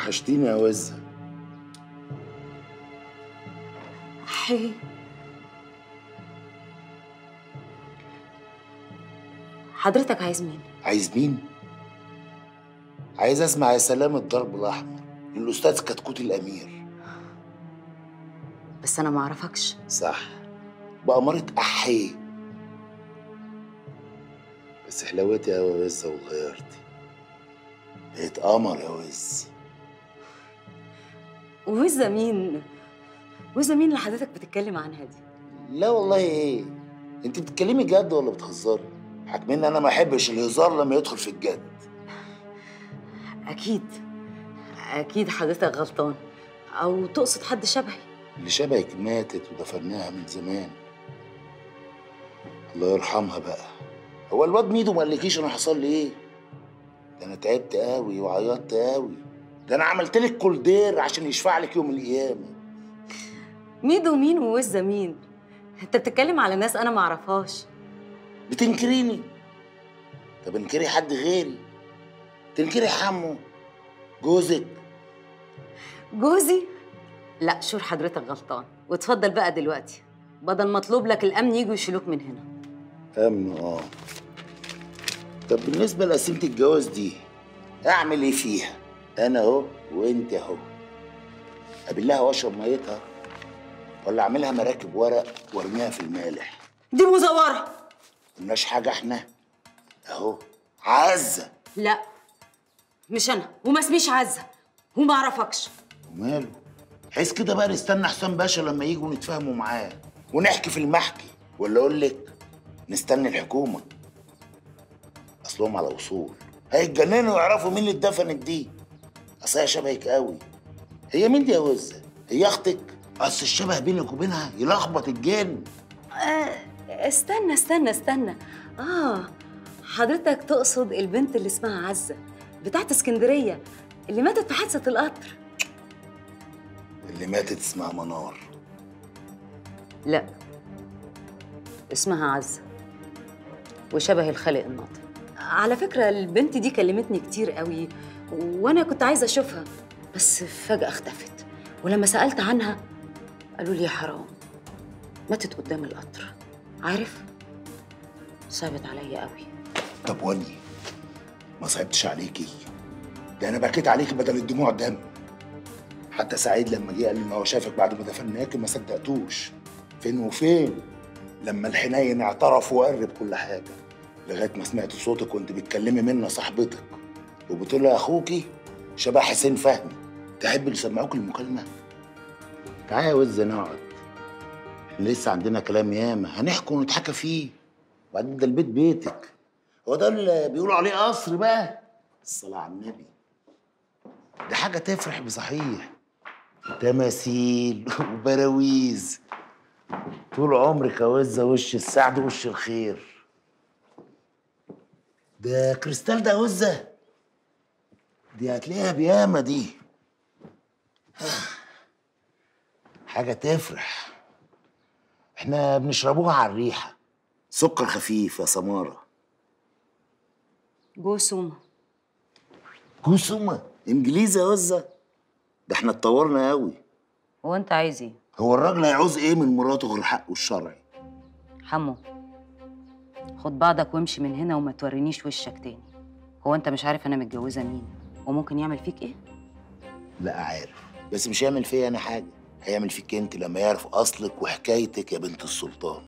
وحشتيني يا وزة حي حضرتك عايز مين؟ عايز مين؟ عايز اسمع يا سلام الضرب الاحمر الاستاذ كتكوت الامير بس انا ما اعرفكش صح بأمارة أحيه بس حلاوتي يا وزة وغيرتي بقيت قمر يا وز وزة مين؟ وزة مين اللي حضرتك بتتكلم عنها دي؟ لا والله ايه انت بتتكلمي جد ولا بتهزري حاكمين انا ما احبش الهزار لما يدخل في الجد اكيد اكيد حضرتك غلطان او تقصد حد شبهي اللي شبهك ماتت ودفناها من زمان الله يرحمها بقى هو الواد ميدو ما قالكيش انا حصل لي ايه ده انا تعبت قوي وعيطت قوي ده انا عملت لك كولدير عشان يشفع لك يوم القيامه ميدو مين ووزة مين؟ انت بتتكلم على ناس انا ما اعرفهاش بتنكريني طب انكري حد غيري تنكري حمو جوزك جوزي؟ لا شور حضرتك غلطان واتفضل بقى دلوقتي بدل ما اطلب لك الامن يجوا يشيلوك من هنا امن اه طب بالنسبه لقسيمه الجواز دي اعمل ايه فيها انا اهو وانت اهو ابلها واشرب ميتها ولا اعملها مراكب ورق وارميها في المالح دي مزورة ملناش حاجه احنا اهو عزه لا مش انا وما اسميش عزة وما اعرفكش وماله حيث كده بقى نستنى حسام باشا لما يجوا نتفاهموا معاه ونحكي في المحكي ولا اقول لك نستنى الحكومه اصلهم على وصول هيتجننوا ويعرفوا مين اللي اتدفنت دي اصل هي شبهك قوي هي مين دي يا وزه هي اختك اصل الشبه بينك وبينها يلخبط الجن آه استنى استنى استنى اه حضرتك تقصد البنت اللي اسمها عزة بتاعت اسكندرية اللي ماتت في حادثة القطر اللي ماتت اسمها منار لا اسمها عزة وشبه الخالق الناطق على فكرة البنت دي كلمتني كتير قوي وانا كنت عايزة اشوفها بس فجأة اختفت ولما سألت عنها قالوا لي يا حرام ماتت قدام القطر عارف صعبت عليا قوي طب وني ما صعبتش عليكي ده انا بكيت عليكي بدل الدموع دم حتى سعيد لما جه قال لي ان هو شافك بعد ما دفناكي ما صدقتوش فين وفين لما الحنين اعترف وقرب كل حاجه لغايه ما سمعت صوتك وانت بتكلمي منى صاحبتك وبتقول لها اخوكي شبه حسين فهمي تحب اللي يسمعوك المكالمه تعالى يا وز نقعد احنا لسه عندنا كلام ياما هنحكي ونتحكى فيه وبعدين ده البيت بيتك هو ده اللي بيقولوا عليه قصر بقى الصلاة على النبي دي حاجة تفرح بصحيح تماثيل وبراويز طول عمرك يا وزة وش السعد وش الخير ده كريستال ده يا وزة دي هتلاقيها بياما دي حاجة تفرح احنا بنشربوها على الريحة سكر خفيف يا سمارة جوسومة جوسومة انجليزي يا وزة ده احنا اتطورنا قوي هو انت عايز ايه؟ هو الراجل هيعوز ايه من مراته غير حقه الشرعي حمو خد بعضك وامشي من هنا وما تورينيش وشك تاني هو انت مش عارف انا متجوزة مين وممكن يعمل فيك ايه؟ لا عارف بس مش هيعمل فيا انا حاجة هيعمل فيك انت لما يعرف اصلك وحكايتك يا بنت السلطان